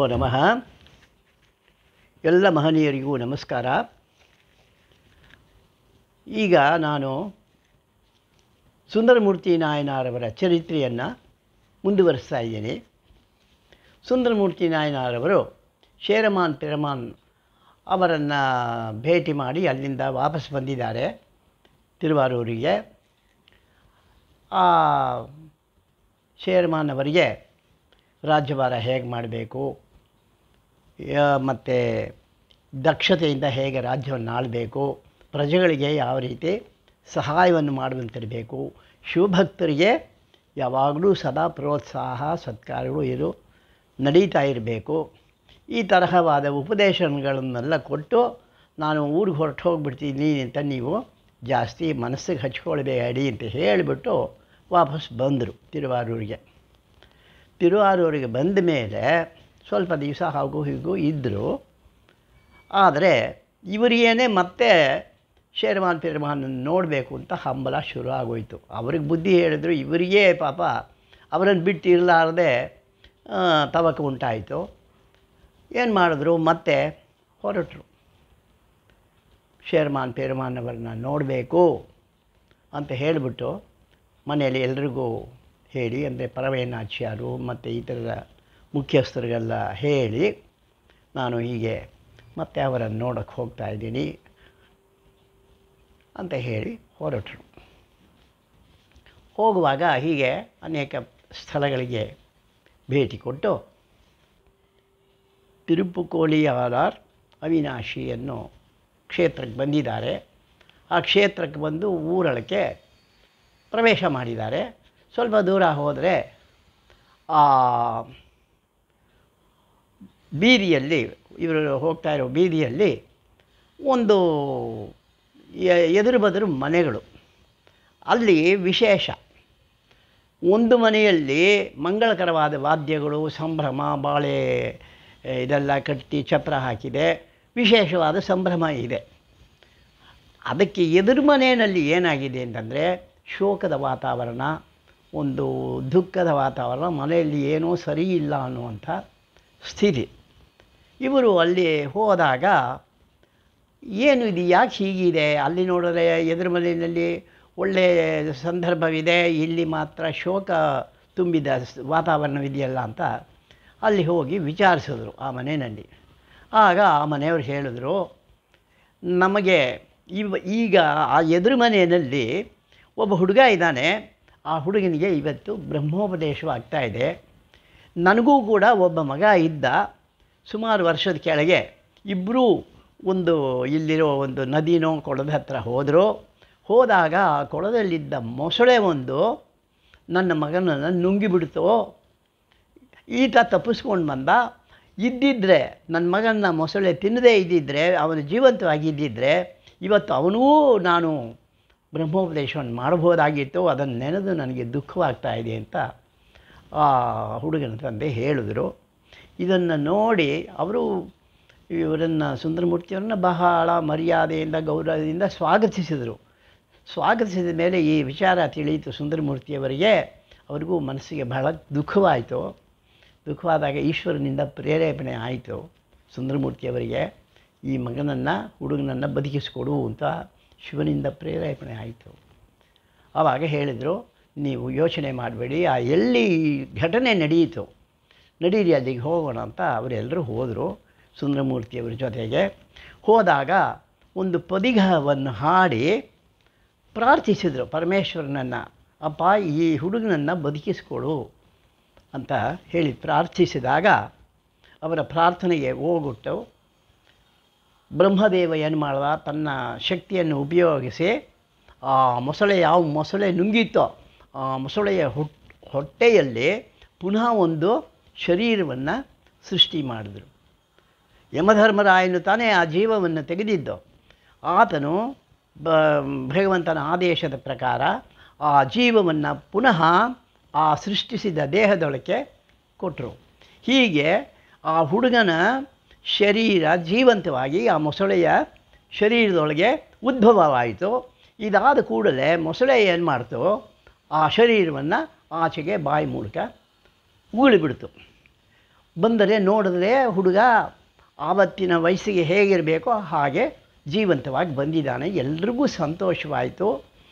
ಗುರುಭ್ಯೋ ನಮಃ ಎಲ್ಲ ಮಹನೀಯರಿಗೂ ನಮಸ್ಕಾರ ಈಗ ನಾನು ಸುಂದರಮೂರ್ತಿ ನಾಯನಾರವರ ಚರಿತ್ರೆಯನ್ನು ಮುಂದುವರಿಸ್ತಾ ಇದ್ದೀನಿ ಸುಂದರಮೂರ್ತಿ ನಾಯನಾರವರು ಶೇರಮಾನ್ ಪಿರಮಾನ್ ಅವರನ್ನು ಭೇಟಿ ಮಾಡಿ ಅಲ್ಲಿಂದ ವಾಪಸ್ ಬಂದಿದ್ದಾರೆ ತಿರುವಾರೂರಿಗೆ ಆ ಶೇರ್ಮಾನ್ ಅವರಿಗೆ ರಾಜ್ಯಭಾರ ಹೇಗೆ ಮಾಡಬೇಕು ಮತ್ತು ದಕ್ಷತೆಯಿಂದ ಹೇಗೆ ರಾಜ್ಯವನ್ನು ಆಳಬೇಕು ಪ್ರಜೆಗಳಿಗೆ ಯಾವ ರೀತಿ ಸಹಾಯವನ್ನು ಮಾಡುವಂತಿರಬೇಕು ಶಿವಭಕ್ತರಿಗೆ ಯಾವಾಗಲೂ ಸದಾ ಪ್ರೋತ್ಸಾಹ ಸತ್ಕಾರಗಳು ಇದು ನಡೀತಾ ಇರಬೇಕು ಈ ತರಹವಾದ ಉಪದೇಶಗಳನ್ನೆಲ್ಲ ಕೊಟ್ಟು ನಾನು ಊರಿಗೆ ಹೊರಟು ಹೋಗ್ಬಿಡ್ತೀನಿ ಅಂತ ನೀವು ಜಾಸ್ತಿ ಮನಸ್ಸಿಗೆ ಹಚ್ಕೊಳ್ಬೇಡಿ ಅಂತ ಹೇಳಿಬಿಟ್ಟು ವಾಪಸ್ ಬಂದರು ತಿರುವಾರೂರಿಗೆ ತಿರುವಾರೂರಿಗೆ ಬಂದ ಮೇಲೆ ಸ್ವಲ್ಪ ದಿವಸ ಹಾಗೂ ಹೀಗೂ ಇದ್ದರು ಆದರೆ ಇವರಿಗೇನೆ ಮತ್ತೆ ಶೇರ್ಮಾನ್ ಪಿರ್ಮಾನ್ ನೋಡಬೇಕು ಅಂತ ಹಂಬಲ ಶುರು ಆಗೋಯ್ತು ಅವ್ರಿಗೆ ಬುದ್ಧಿ ಹೇಳಿದ್ರು ಇವರಿಗೇ ಪಾಪ ಅವರನ್ನು ಬಿಟ್ಟು ಇರಲಾರದೆ ತವಕ ಉಂಟಾಯಿತು ಏನು ಮಾಡಿದ್ರು ಮತ್ತೆ ಹೊರಟರು ಶೇರ್ಮಾನ್ ಪೇರ್ಮಾನ್ ಅವರನ್ನ ನೋಡಬೇಕು ಅಂತ ಹೇಳಿಬಿಟ್ಟು ಮನೆಯಲ್ಲಿ ಎಲ್ರಿಗೂ ಹೇಳಿ ಅಂದರೆ ಪರವೇನಾಚ್ಯಾರು ಮತ್ತು ಇತರ ಮುಖ್ಯಸ್ಥರಿಗೆಲ್ಲ ಹೇಳಿ ನಾನು ಹೀಗೆ ಮತ್ತೆ ಅವರನ್ನು ನೋಡೋಕ್ಕೆ ಹೋಗ್ತಾ ಇದ್ದೀನಿ ಅಂತ ಹೇಳಿ ಹೊರಟರು ಹೋಗುವಾಗ ಹೀಗೆ ಅನೇಕ ಸ್ಥಳಗಳಿಗೆ ಭೇಟಿ ಕೊಟ್ಟು ತಿರುಪುಕೋಳಿಯಾಲಾರ್ ಅವಿನಾಶಿ ಅನ್ನೋ ಕ್ಷೇತ್ರಕ್ಕೆ ಬಂದಿದ್ದಾರೆ ಆ ಕ್ಷೇತ್ರಕ್ಕೆ ಬಂದು ಊರೊಳಕ್ಕೆ ಪ್ರವೇಶ ಮಾಡಿದ್ದಾರೆ ಸ್ವಲ್ಪ ದೂರ ಹೋದರೆ ಆ ಬೀದಿಯಲ್ಲಿ ಇವರು ಹೋಗ್ತಾ ಇರೋ ಬೀದಿಯಲ್ಲಿ ಒಂದು ಎ- ಎದುರು ಬದುರು ಮನೆಗಳು ಅಲ್ಲಿ ವಿಶೇಷ ಒಂದು ಮನೆಯಲ್ಲಿ ಮಂಗಳಕರವಾದ ವಾದ್ಯಗಳು ಸಂಭ್ರಮ ಬಾಳೆ ಇದೆಲ್ಲ ಕಟ್ಟಿ ಛತ್ರ ಹಾಕಿದೆ ವಿಶೇಷವಾದ ಸಂಭ್ರಮ ಇದೆ ಅದಕ್ಕೆ ಎದುರು ಮನೆಯಲ್ಲಿ ಏನಾಗಿದೆ ಅಂತಂದರೆ ಶೋಕದ ವಾತಾವರಣ ಒಂದು ದುಃಖದ ವಾತಾವರಣ ಮನೆಯಲ್ಲಿ ಏನೋ ಸರಿ ಇಲ್ಲ ಅನ್ನುವಂಥ ಸ್ಥಿತಿ ಇವರು ಅಲ್ಲಿ ಹೋದಾಗ ಏನು ಇದು ಯಾಕೆ ಹೀಗಿದೆ ಅಲ್ಲಿ ನೋಡಿದ್ರೆ ಎದುರು ಮನೆಯಲ್ಲಿ ಒಳ್ಳೆಯ ಸಂದರ್ಭವಿದೆ ಇಲ್ಲಿ ಮಾತ್ರ ಶೋಕ ತುಂಬಿದ ಸ್- ವಾತಾವರಣವಿದೆಯಲ್ಲ ಅಂತ ಅಲ್ಲಿ ಹೋಗಿ ವಿಚಾರಿಸಿದ್ರು ಆ ಮನೆಯಲ್ಲಿ ಆಗ ಆ ಮನೆಯವರು ಹೇಳಿದ್ರು ನಮಗೆ ಇವ ಈಗ ಆ ಎದುರು ಮನೆಯಲ್ಲಿ ಒಬ್ಬ ಹುಡುಗ ಇದ್ದಾನೆ ಆ ಹುಡುಗನಿಗೆ ಇವತ್ತು ಬ್ರಹ್ಮೋಪದೇಶವಾಗ್ತಾ ಇದೆ ನನಗೂ ಕೂಡ ಒಬ್ಬ ಮಗ ಇದ್ದ ಸುಮಾರು ವರ್ಷದ ಕೆಳಗೆ ಇಬ್ಬರೂ ಒಂದು ಇಲ್ಲಿರೋ ಒಂದು ನದಿನೋ ಕೊಳದ ಹತ್ರ ಹೋದರು ಹೋದಾಗ ಆ ಕೊಳದಲ್ಲಿದ್ದ ಮೊಸಳೆ ಒಂದು ನನ್ನ ಮಗನನ್ನು ನುಂಗಿಬಿಡ್ತು ಈತ ತಪ್ಪಿಸ್ಕೊಂಡು ಬಂದ ಇದ್ದಿದ್ದರೆ ನನ್ನ ಮಗನ ಮೊಸಳೆ ತಿನ್ನದೇ ಇದ್ದಿದ್ದರೆ ಅವನು ಜೀವಂತವಾಗಿದ್ದಿದ್ದರೆ ಇವತ್ತು ಅವನೂ ನಾನು ಬ್ರಹ್ಮೋಪದೇಶವನ್ನು ಮಾಡ್ಬೋದಾಗಿತ್ತು ಅದನ್ನು ನೆನೆದು ನನಗೆ ದುಃಖವಾಗ್ತಾ ಇದೆ ಅಂತ ಆ ಹುಡುಗನ ತಂದೆ ಹೇಳಿದ್ರು ಇದನ್ನು ನೋಡಿ ಅವರು ಇವರನ್ನು ಸುಂದರಮೂರ್ತಿಯವರನ್ನ ಬಹಳ ಮರ್ಯಾದೆಯಿಂದ ಗೌರವದಿಂದ ಸ್ವಾಗತಿಸಿದರು ಸ್ವಾಗತಿಸಿದ ಮೇಲೆ ಈ ವಿಚಾರ ತಿಳಿಯಿತು ಸುಂದರಮೂರ್ತಿಯವರಿಗೆ ಅವ್ರಿಗೂ ಮನಸ್ಸಿಗೆ ಬಹಳ ದುಃಖವಾಯಿತು ದುಃಖವಾದಾಗ ಈಶ್ವರನಿಂದ ಪ್ರೇರೇಪಣೆ ಆಯಿತು ಸುಂದರಮೂರ್ತಿಯವರಿಗೆ ಈ ಮಗನನ್ನು ಹುಡುಗನನ್ನು ಬದುಕಿಸಿಕೊಡು ಅಂತ ಶಿವನಿಂದ ಪ್ರೇರೇಪಣೆ ಆಯಿತು ಆವಾಗ ಹೇಳಿದರು ನೀವು ಯೋಚನೆ ಮಾಡಬೇಡಿ ಆ ಎಲ್ಲಿ ಘಟನೆ ನಡೆಯಿತು ನಡೀರಿ ಅಲ್ಲಿಗೆ ಹೋಗೋಣ ಅಂತ ಅವರೆಲ್ಲರೂ ಹೋದರು ಸುಂದರಮೂರ್ತಿಯವರ ಜೊತೆಗೆ ಹೋದಾಗ ಒಂದು ಪದಿಗವನ್ನು ಹಾಡಿ ಪ್ರಾರ್ಥಿಸಿದರು ಪರಮೇಶ್ವರನನ್ನು ಅಪ್ಪ ಈ ಹುಡುಗನನ್ನು ಬದುಕಿಸ್ಕೊಡು ಅಂತ ಹೇಳಿ ಪ್ರಾರ್ಥಿಸಿದಾಗ ಅವರ ಪ್ರಾರ್ಥನೆಗೆ ಹೋಗುಟ್ಟು ಬ್ರಹ್ಮದೇವ ಏನು ಮಾಡ್ದ ತನ್ನ ಶಕ್ತಿಯನ್ನು ಉಪಯೋಗಿಸಿ ಆ ಮೊಸಳೆ ಯಾವ ಮೊಸಳೆ ನುಂಗಿತ್ತೋ ಆ ಮೊಸಳೆಯ ಹುಟ್ ಹೊಟ್ಟೆಯಲ್ಲಿ ಪುನಃ ಒಂದು ಶರೀರವನ್ನು ಸೃಷ್ಟಿ ಮಾಡಿದರು ಯಮಧರ್ಮರಾಯನು ತಾನೇ ಆ ಜೀವವನ್ನು ತೆಗೆದಿದ್ದು ಆತನು ಬ ಭಗವಂತನ ಆದೇಶದ ಪ್ರಕಾರ ಆ ಜೀವವನ್ನು ಪುನಃ ಆ ಸೃಷ್ಟಿಸಿದ ದೇಹದೊಳಕ್ಕೆ ಕೊಟ್ಟರು ಹೀಗೆ ಆ ಹುಡುಗನ ಶರೀರ ಜೀವಂತವಾಗಿ ಆ ಮೊಸಳೆಯ ಶರೀರದೊಳಗೆ ಉದ್ಭವವಾಯಿತು ಇದಾದ ಕೂಡಲೇ ಮೊಸಳೆ ಏನು ಮಾಡ್ತು ಆ ಶರೀರವನ್ನು ಆಚೆಗೆ ಬಾಯಿ ಮೂಲಕ ಉಗುಳಿಬಿಡ್ತು ಬಂದರೆ ನೋಡಿದ್ರೆ ಹುಡುಗ ಆವತ್ತಿನ ವಯಸ್ಸಿಗೆ ಹೇಗಿರಬೇಕೋ ಹಾಗೆ ಜೀವಂತವಾಗಿ ಬಂದಿದ್ದಾನೆ ಎಲ್ರಿಗೂ ಸಂತೋಷವಾಯಿತು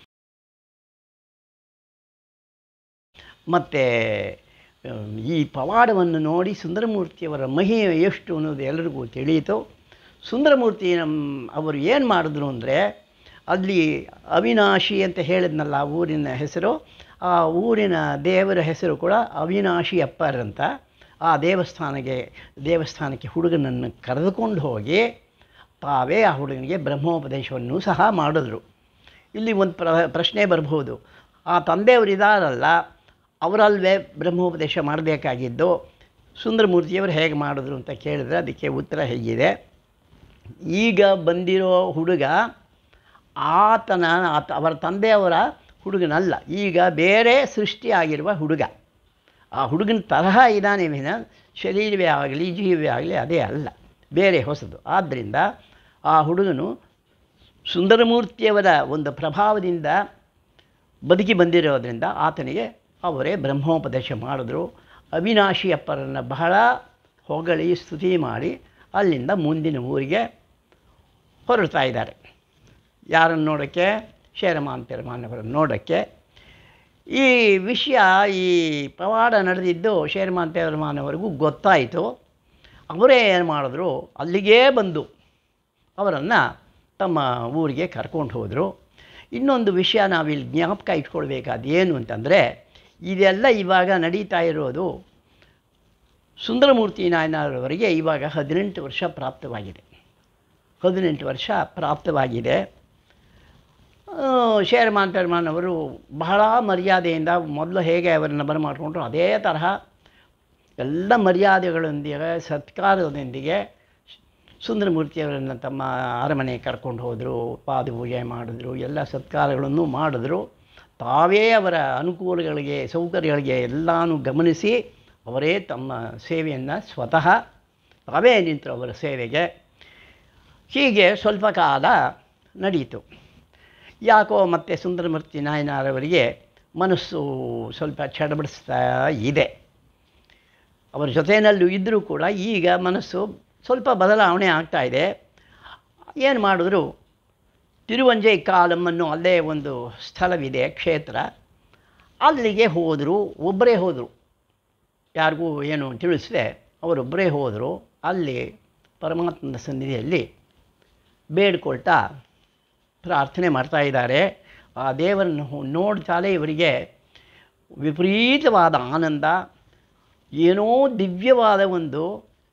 ಮತ್ತು ಈ ಪವಾಡವನ್ನು ನೋಡಿ ಸುಂದರಮೂರ್ತಿಯವರ ಮಹಿಮೆ ಎಷ್ಟು ಅನ್ನೋದು ಎಲ್ಲರಿಗೂ ತಿಳಿಯಿತು ಸುಂದರಮೂರ್ತಿ ನಮ್ಮ ಅವರು ಏನು ಮಾಡಿದ್ರು ಅಂದರೆ ಅಲ್ಲಿ ಅವಿನಾಶಿ ಅಂತ ಹೇಳಿದ್ನಲ್ಲ ಆ ಊರಿನ ಹೆಸರು ಆ ಊರಿನ ದೇವರ ಹೆಸರು ಕೂಡ ಅವಿನಾಶಿ ಅಪ್ಪರ್ ಅಂತ ಆ ದೇವಸ್ಥಾನಕ್ಕೆ ದೇವಸ್ಥಾನಕ್ಕೆ ಹುಡುಗನನ್ನು ಕರೆದುಕೊಂಡು ಹೋಗಿ ತಾವೇ ಆ ಹುಡುಗನಿಗೆ ಬ್ರಹ್ಮೋಪದೇಶವನ್ನು ಸಹ ಮಾಡಿದ್ರು ಇಲ್ಲಿ ಒಂದು ಪ್ರ ಪ್ರಶ್ನೆ ಬರ್ಬೋದು ಆ ತಂದೆಯವರು ಇದಾರಲ್ಲ ಅವರಲ್ವೇ ಬ್ರಹ್ಮೋಪದೇಶ ಮಾಡಬೇಕಾಗಿದ್ದು ಸುಂದರಮೂರ್ತಿಯವರು ಹೇಗೆ ಮಾಡಿದ್ರು ಅಂತ ಕೇಳಿದ್ರೆ ಅದಕ್ಕೆ ಉತ್ತರ ಹೇಗಿದೆ ಈಗ ಬಂದಿರೋ ಹುಡುಗ ಆತನ ಆತ ಅವರ ತಂದೆಯವರ ಹುಡುಗನಲ್ಲ ಈಗ ಬೇರೆ ಸೃಷ್ಟಿಯಾಗಿರುವ ಹುಡುಗ ಆ ಹುಡುಗನ ತರಹ ಇದ್ದಾನೆ ವಿನ ಶರೀರವೇ ಆಗಲಿ ಜೀವವೇ ಆಗಲಿ ಅದೇ ಅಲ್ಲ ಬೇರೆ ಹೊಸದು ಆದ್ದರಿಂದ ಆ ಹುಡುಗನು ಸುಂದರಮೂರ್ತಿಯವರ ಒಂದು ಪ್ರಭಾವದಿಂದ ಬದುಕಿ ಬಂದಿರೋದ್ರಿಂದ ಆತನಿಗೆ ಅವರೇ ಬ್ರಹ್ಮೋಪದೇಶ ಮಾಡಿದ್ರು ಅವಿನಾಶಿ ಅಪ್ಪರನ್ನು ಬಹಳ ಹೊಗಳಿ ಸ್ತುತಿ ಮಾಡಿ ಅಲ್ಲಿಂದ ಮುಂದಿನ ಊರಿಗೆ ಹೊರಡ್ತಾ ಇದ್ದಾರೆ ಯಾರನ್ನು ನೋಡೋಕ್ಕೆ ಶೇರಮಾನ್ ತೆರಮಾನವರನ್ನು ನೋಡೋಕ್ಕೆ ಈ ವಿಷಯ ಈ ಪವಾಡ ನಡೆದಿದ್ದು ಶೇರ್ಮಾನ್ ತೆರಮಾನವರಿಗೂ ಗೊತ್ತಾಯಿತು ಅವರೇ ಏನು ಮಾಡಿದ್ರು ಅಲ್ಲಿಗೇ ಬಂದು ಅವರನ್ನು ತಮ್ಮ ಊರಿಗೆ ಕರ್ಕೊಂಡು ಹೋದರು ಇನ್ನೊಂದು ವಿಷಯ ನಾವಿಲ್ಲಿ ಜ್ಞಾಪಕ ಇಟ್ಕೊಳ್ಬೇಕಾದ ಏನು ಅಂತಂದರೆ ಇದೆಲ್ಲ ಇವಾಗ ನಡೀತಾ ಇರೋದು ಸುಂದರಮೂರ್ತಿ ನಾಯನರವರಿಗೆ ಇವಾಗ ಹದಿನೆಂಟು ವರ್ಷ ಪ್ರಾಪ್ತವಾಗಿದೆ ಹದಿನೆಂಟು ವರ್ಷ ಪ್ರಾಪ್ತವಾಗಿದೆ ಶೇರ್ಮಾನ್ ಟರ್ಮಾನ್ ಅವರು ಬಹಳ ಮರ್ಯಾದೆಯಿಂದ ಮೊದಲು ಹೇಗೆ ಅವರನ್ನು ಬರಮಾಡಿಕೊಂಡ್ರು ಅದೇ ತರಹ ಎಲ್ಲ ಮರ್ಯಾದೆಗಳೊಂದಿಗೆ ಸತ್ಕಾರದೊಂದಿಗೆ ಸುಂದರಮೂರ್ತಿಯವರನ್ನು ತಮ್ಮ ಅರಮನೆಗೆ ಕರ್ಕೊಂಡು ಹೋದರು ಪಾದಪೂಜೆ ಮಾಡಿದ್ರು ಎಲ್ಲ ಸತ್ಕಾರಗಳನ್ನು ಮಾಡಿದ್ರು ತಾವೇ ಅವರ ಅನುಕೂಲಗಳಿಗೆ ಸೌಕರ್ಯಗಳಿಗೆ ಎಲ್ಲನೂ ಗಮನಿಸಿ ಅವರೇ ತಮ್ಮ ಸೇವೆಯನ್ನು ಸ್ವತಃ ತಾವೇ ನಿಂತರು ಅವರ ಸೇವೆಗೆ ಹೀಗೆ ಸ್ವಲ್ಪ ಕಾಲ ನಡೀತು ಯಾಕೋ ಮತ್ತೆ ಸುಂದರಮೂರ್ತಿ ನಾಯನರವರಿಗೆ ಮನಸ್ಸು ಸ್ವಲ್ಪ ಚಡಬಡಿಸ್ತಾ ಇದೆ ಅವರ ಜೊತೆಯಲ್ಲೂ ಇದ್ದರೂ ಕೂಡ ಈಗ ಮನಸ್ಸು ಸ್ವಲ್ಪ ಬದಲಾವಣೆ ಆಗ್ತಾ ಇದೆ ಏನು ಮಾಡಿದ್ರು ತಿರುವಂಜೈ ಕಾಲಂ ಅನ್ನೋ ಅಲ್ಲೇ ಒಂದು ಸ್ಥಳವಿದೆ ಕ್ಷೇತ್ರ ಅಲ್ಲಿಗೆ ಹೋದರು ಒಬ್ಬರೇ ಹೋದರು ಯಾರಿಗೂ ಏನು ತಿಳಿಸದೆ ಅವರೊಬ್ಬರೇ ಹೋದರು ಅಲ್ಲಿ ಪರಮಾತ್ಮನ ಸನ್ನಿಧಿಯಲ್ಲಿ ಬೇಡ್ಕೊಳ್ತಾ ಪ್ರಾರ್ಥನೆ ಮಾಡ್ತಾ ಇದ್ದಾರೆ ಆ ದೇವರನ್ನು ನೋಡ್ತಾಲೆ ಇವರಿಗೆ ವಿಪರೀತವಾದ ಆನಂದ ಏನೋ ದಿವ್ಯವಾದ ಒಂದು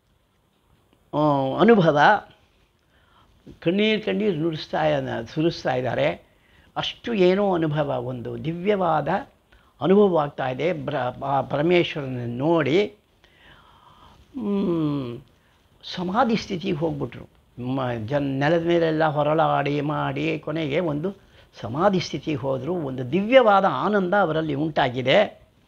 ಅನುಭವ ಕಣ್ಣೀರು ಕಣ್ಣೀರು ನುಡಿಸ್ತಾ ಸುರಿಸ್ತಾ ಇದ್ದಾರೆ ಅಷ್ಟು ಏನೋ ಅನುಭವ ಒಂದು ದಿವ್ಯವಾದ ಅನುಭವ ಆಗ್ತಾ ಇದೆ ಬ್ರ ಪರಮೇಶ್ವರನ ನೋಡಿ ಸಮಾಧಿ ಸ್ಥಿತಿಗೆ ಹೋಗ್ಬಿಟ್ರು ಮ ಜನ್ ನೆಲದ ಮೇಲೆಲ್ಲ ಹೊರಳಾಡಿ ಮಾಡಿ ಕೊನೆಗೆ ಒಂದು ಸಮಾಧಿ ಸ್ಥಿತಿಗೆ ಹೋದರು ಒಂದು ದಿವ್ಯವಾದ ಆನಂದ ಅವರಲ್ಲಿ ಉಂಟಾಗಿದೆ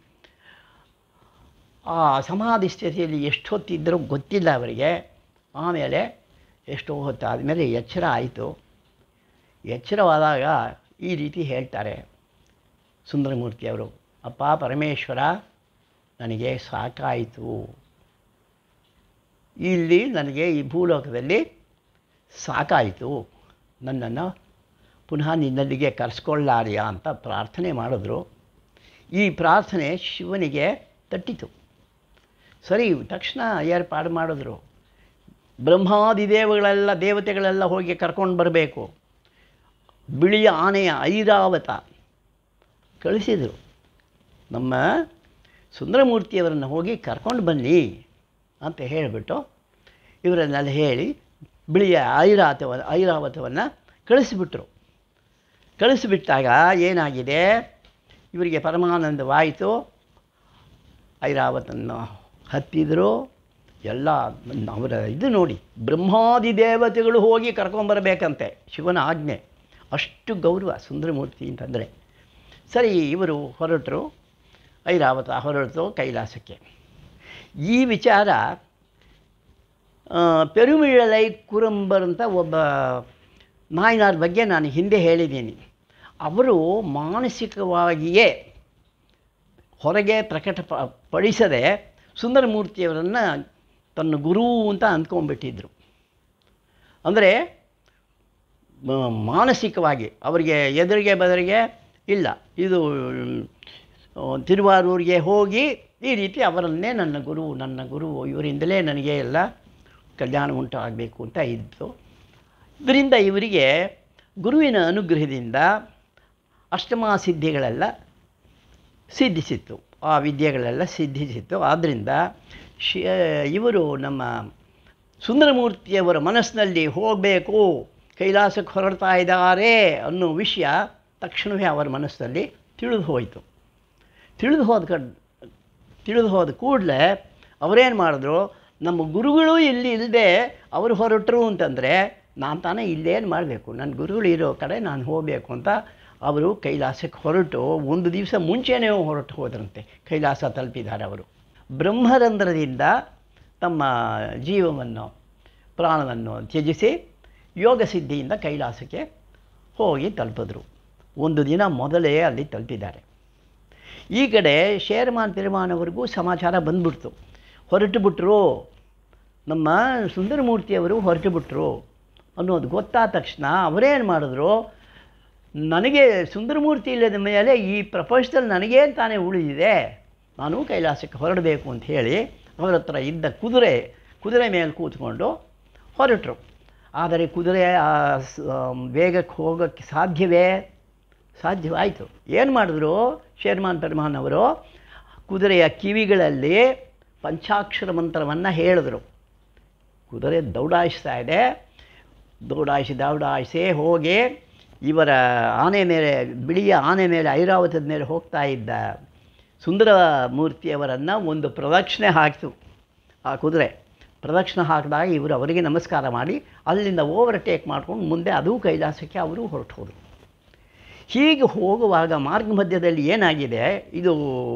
ಆ ಸಮಾಧಿ ಸ್ಥಿತಿಯಲ್ಲಿ ಎಷ್ಟು ಹೊತ್ತಿದ್ದರೂ ಗೊತ್ತಿಲ್ಲ ಅವರಿಗೆ ಆಮೇಲೆ ಎಷ್ಟೋ ಹೊತ್ತಾದಮೇಲೆ ಎಚ್ಚರ ಆಯಿತು ಎಚ್ಚರವಾದಾಗ ಈ ರೀತಿ ಹೇಳ್ತಾರೆ ಸುಂದರಮೂರ್ತಿಯವರು ಅಪ್ಪ ಪರಮೇಶ್ವರ ನನಗೆ ಸಾಕಾಯಿತು ಇಲ್ಲಿ ನನಗೆ ಈ ಭೂಲೋಕದಲ್ಲಿ ಸಾಕಾಯಿತು ನನ್ನನ್ನು ಪುನಃ ನಿನ್ನಲ್ಲಿಗೆ ಕರೆಸ್ಕೊಳ್ಳಾರಿಯಾ ಅಂತ ಪ್ರಾರ್ಥನೆ ಮಾಡಿದ್ರು ಈ ಪ್ರಾರ್ಥನೆ ಶಿವನಿಗೆ ತಟ್ಟಿತು ಸರಿ ತಕ್ಷಣ ಏರ್ಪಾಡು ಮಾಡಿದ್ರು ಬ್ರಹ್ಮಾದಿ ದೇವಗಳೆಲ್ಲ ದೇವತೆಗಳೆಲ್ಲ ಹೋಗಿ ಕರ್ಕೊಂಡು ಬರಬೇಕು ಬಿಳಿಯ ಆನೆಯ ಐರಾವತ ಕಳಿಸಿದರು ನಮ್ಮ ಸುಂದರಮೂರ್ತಿಯವರನ್ನು ಹೋಗಿ ಕರ್ಕೊಂಡು ಬನ್ನಿ ಅಂತ ಹೇಳಿಬಿಟ್ಟು ಇವರನ್ನೆಲ್ಲ ಹೇಳಿ ಬಿಳಿಯ ಐರಾವತವ ಐರಾವತವನ್ನು ಕಳಿಸಿಬಿಟ್ರು ಕಳಿಸಿಬಿಟ್ಟಾಗ ಏನಾಗಿದೆ ಇವರಿಗೆ ಪರಮಾನಂದವಾಯಿತು ಐರಾವತನ್ನು ಹತ್ತಿದ್ರು ಎಲ್ಲ ಅವರ ಇದು ನೋಡಿ ಬ್ರಹ್ಮಾದಿ ದೇವತೆಗಳು ಹೋಗಿ ಕರ್ಕೊಂಬರ್ಬೇಕಂತೆ ಶಿವನ ಆಜ್ಞೆ ಅಷ್ಟು ಗೌರವ ಸುಂದರಮೂರ್ತಿ ಅಂತಂದರೆ ಸರಿ ಇವರು ಹೊರಟರು ಐರಾವತ ಹೊರಟು ಕೈಲಾಸಕ್ಕೆ ಈ ವಿಚಾರ ಪೆರುಮಿಳಲೈ ಕುರಂಬರ್ ಅಂತ ಒಬ್ಬ ನಾಯನಾರ ಬಗ್ಗೆ ನಾನು ಹಿಂದೆ ಹೇಳಿದ್ದೀನಿ ಅವರು ಮಾನಸಿಕವಾಗಿಯೇ ಹೊರಗೆ ಪ್ರಕಟ ಪ ಪಡಿಸದೆ ಸುಂದರಮೂರ್ತಿಯವರನ್ನು ತನ್ನ ಗುರು ಅಂತ ಅಂದ್ಕೊಂಡ್ಬಿಟ್ಟಿದ್ರು ಅಂದರೆ ಮ- ಮಾನಸಿಕವಾಗಿ ಅವರಿಗೆ ಎದುರಿಗೆ ಬದರಿಗೆ ಇಲ್ಲ ಇದು ಆ, ತಿರುವಾರೂರಿಗೆ ಹೋಗಿ ಈ ರೀತಿ ಅವರನ್ನೇ ನನ್ನ ಗುರು ನನ್ನ ಗುರು ಇವರಿಂದಲೇ ನನಗೆ ಎಲ್ಲ ಕಲ್ಯಾಣ ಉಂಟಾಗಬೇಕು ಅಂತ ಇತ್ತು ಇದರಿಂದ ಇವರಿಗೆ ಗುರುವಿನ ಅನುಗ್ರಹದಿಂದ ಅಷ್ಟಮ ಸಿದ್ಧಿಗಳೆಲ್ಲ ಸಿದ್ಧಿಸಿತ್ತು ಆ ವಿದ್ಯೆಗಳೆಲ್ಲ ಸಿದ್ಧಿಸಿತ್ತು ಆದ್ದರಿಂದ ಶಿ ಇವರು ನಮ್ಮ ಸುಂದರಮೂರ್ತಿಯವರ ಮನಸ್ಸಿನಲ್ಲಿ ಹೋಗಬೇಕು ಕೈಲಾಸಕ್ಕೆ ಹೊರಡ್ತಾ ಇದ್ದಾರೆ ಅನ್ನೋ ವಿಷಯ ತಕ್ಷಣವೇ ಅವರ ಮನಸ್ಸಿನಲ್ಲಿ ತಿಳಿದು ಹೋಯಿತು ತಿಳಿದು ಹೋದ ಕಡ್ ತಿಳಿದು ಹೋದ ಕೂಡಲೇ ಅವರೇನು ಮಾಡಿದ್ರು ನಮ್ಮ ಗುರುಗಳು ಇಲ್ಲಿ ಇಲ್ಲದೆ ಅವರು ಹೊರಟರು ಅಂತಂದರೆ ನಾನು ತಾನೇ ಇಲ್ಲೇನು ಮಾಡಬೇಕು ನನ್ನ ಗುರುಗಳು ಇರೋ ಕಡೆ ನಾನು ಹೋಗಬೇಕು ಅಂತ ಅವರು ಕೈಲಾಸಕ್ಕೆ ಹೊರಟು ಒಂದು ದಿವಸ ಮುಂಚೆನೇ ಹೊರಟು ಹೋದ್ರಂತೆ ಕೈಲಾಸ ತಲುಪಿದ್ದಾರೆ ಅವರು ಬ್ರಹ್ಮರಂಧ್ರದಿಂದ ತಮ್ಮ ಜೀವವನ್ನು ಪ್ರಾಣವನ್ನು ತ್ಯಜಿಸಿ ಯೋಗ ಸಿದ್ಧಿಯಿಂದ ಕೈಲಾಸಕ್ಕೆ ಹೋಗಿ ತಲುಪಿದ್ರು ಒಂದು ದಿನ ಮೊದಲೇ ಅಲ್ಲಿ ತಲುಪಿದ್ದಾರೆ ಈ ಕಡೆ ಶೇರ್ಮಾನ್ ಪಿರಮಾನವರೆಗೂ ಸಮಾಚಾರ ಬಂದ್ಬಿಡ್ತು ಹೊರಟು ಬಿಟ್ರು ನಮ್ಮ ಸುಂದರಮೂರ್ತಿಯವರು ಹೊರಟು ಬಿಟ್ರು ಅನ್ನೋದು ಗೊತ್ತಾದ ತಕ್ಷಣ ಅವರೇನು ಮಾಡಿದ್ರು ನನಗೆ ಸುಂದರಮೂರ್ತಿ ಇಲ್ಲದ ಮೇಲೆ ಈ ಪ್ರಪಂಚದಲ್ಲಿ ನನಗೇನು ತಾನೇ ಉಳಿದಿದೆ ನಾನು ಕೈಲಾಸಕ್ಕೆ ಹೊರಡಬೇಕು ಅಂತ ಹೇಳಿ ಅವರ ಹತ್ರ ಇದ್ದ ಕುದುರೆ ಕುದುರೆ ಮೇಲೆ ಕೂತ್ಕೊಂಡು ಹೊರಟರು ಆದರೆ ಕುದುರೆ ಆ ಸ- ವೇಗಕ್ಕೆ ಹೋಗೋಕ್ಕೆ ಸಾಧ್ಯವೇ ಸಾಧ್ಯವಾಯಿತು ಏನು ಮಾಡಿದ್ರು ಶೇರ್ಮಾನ್ ಪೆರ್ಮಾನ್ ಅವರು ಕುದುರೆಯ ಕಿವಿಗಳಲ್ಲಿ ಪಂಚಾಕ್ಷರ ಮಂತ್ರವನ್ನು ಹೇಳಿದ್ರು ಕುದುರೆ ದೌಡಾಯಿಸ್ತಾ ಇದೆ ದೌಡಾಯಿಸಿ ದೌಡಾಯಿಸಿ ಹೋಗಿ ಇವರ ಆನೆ ಮೇಲೆ ಬಿಳಿಯ ಆನೆ ಮೇಲೆ ಐರಾವತದ ಮೇಲೆ ಹೋಗ್ತಾ ಇದ್ದ ಸುಂದರ ಮೂರ್ತಿಯವರನ್ನು ಒಂದು ಪ್ರದಕ್ಷಿಣೆ ಹಾಕಿತು ಆ ಕುದುರೆ ಪ್ರದಕ್ಷಿಣೆ ಹಾಕಿದಾಗ ಇವರು ಅವರಿಗೆ ನಮಸ್ಕಾರ ಮಾಡಿ ಅಲ್ಲಿಂದ ಓವರ್ಟೇಕ್ ಮಾಡ್ಕೊಂಡು ಮುಂದೆ ಅದೂ ಕೈಲಾಸಕ್ಕೆ ಅವರು ಹೊರಟು ಹೋದರು ಹೀಗೆ ಹೋಗುವಾಗ ಮಾರ್ಗ ಮಧ್ಯದಲ್ಲಿ ಏನಾಗಿದೆ ಇದು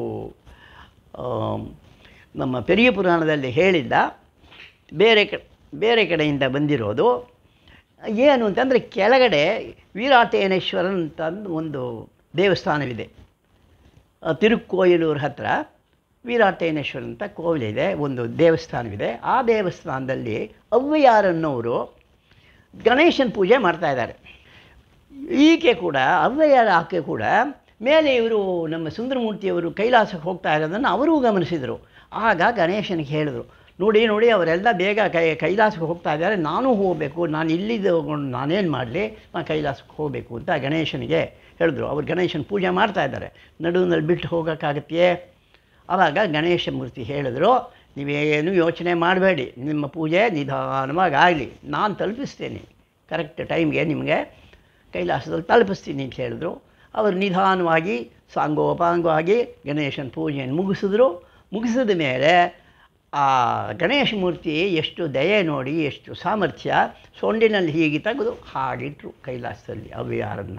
ಆಮ್, ನಮ್ಮ ಪೆರಿಯ ಪುರಾಣದಲ್ಲಿ ಹೇಳಿಲ್ಲ ಬೇರೆ ಕ ಬೇರೆ ಕಡೆಯಿಂದ ಬಂದಿರೋದು ಏನು ಅಂತಂದರೆ ಕೆಳಗಡೆ ವೀರಾಟೇನೇಶ್ವರನ್ ಅಂತಂದು ಒಂದು ದೇವಸ್ಥಾನವಿದೆ ಆ, ತಿರುಕ್ಕೋಯಿಲೂರು ಹತ್ರ ವೀರಾಟೇನೇಶ್ವರ ಅಂತ ಕೋವಿಲಿದೆ ಒಂದು ದೇವಸ್ಥಾನವಿದೆ ಆ ದೇವಸ್ಥಾನದಲ್ಲಿ ಅವ್ವಯಾರನ್ನವರು ಗಣೇಶನ ಪೂಜೆ ಮಾಡ್ತಾ ಇದ್ದಾರೆ ಈಕೆ ಕೂಡ ಅವ್ವಯ್ಯರ ಆಕೆ ಕೂಡ ಮೇಲೆ ಇವರು ನಮ್ಮ ಸುಂದರಮೂರ್ತಿಯವರು ಕೈಲಾಸಕ್ಕೆ ಹೋಗ್ತಾ ಇರೋದನ್ನು ಅವರೂ ಗಮನಿಸಿದರು ಆಗ ಗಣೇಶನಿಗೆ ಹೇಳಿದರು ನೋಡಿ ನೋಡಿ ಅವರೆಲ್ಲ ಬೇಗ ಕೈ ಕೈಲಾಸಕ್ಕೆ ಹೋಗ್ತಾ ಇದ್ದಾರೆ ನಾನು ಹೋಗಬೇಕು ನಾನು ಇಲ್ಲಿದ್ದು ಹೋಗ್ಕೊಂಡು ನಾನೇನು ಮಾಡಲಿ ನಾನು ಕೈಲಾಸಕ್ಕೆ ಹೋಗಬೇಕು ಅಂತ ಗಣೇಶನಿಗೆ ಹೇಳಿದ್ರು ಅವ್ರು ಗಣೇಶನ ಪೂಜೆ ಮಾಡ್ತಾ ಇದ್ದಾರೆ ನಡುವಿನಲ್ಲಿ ಬಿಟ್ಟು ಹೋಗೋಕ್ಕಾಗತ್ತೆಯೇ ಆವಾಗ ಗಣೇಶ ಮೂರ್ತಿ ಹೇಳಿದ್ರು ನೀವೇನು ಯೋಚನೆ ಮಾಡಬೇಡಿ ನಿಮ್ಮ ಪೂಜೆ ನಿಧಾನವಾಗಿ ಆಗಲಿ ನಾನು ತಲುಪಿಸ್ತೇನೆ ಕರೆಕ್ಟ್ ಟೈಮ್ಗೆ ನಿಮಗೆ ಕೈಲಾಸದಲ್ಲಿ ತಲುಪಿಸ್ತೀನಿ ಅಂತ ಹೇಳಿದ್ರು ಅವರು ನಿಧಾನವಾಗಿ ಸಾಂಗೋಪಾಂಗವಾಗಿ ಗಣೇಶನ ಪೂಜೆಯನ್ನು ಮುಗಿಸಿದ್ರು ಮುಗಿಸಿದ ಮೇಲೆ ಆ ಗಣೇಶ ಮೂರ್ತಿ ಎಷ್ಟು ದಯೆ ನೋಡಿ ಎಷ್ಟು ಸಾಮರ್ಥ್ಯ ಸೊಂಡಿನಲ್ಲಿ ಹೀಗೆ ತೆಗೆದು ಹಾಗಿಟ್ರು ಕೈಲಾಸದಲ್ಲಿ ಅವ್ಯಾರನ್ನು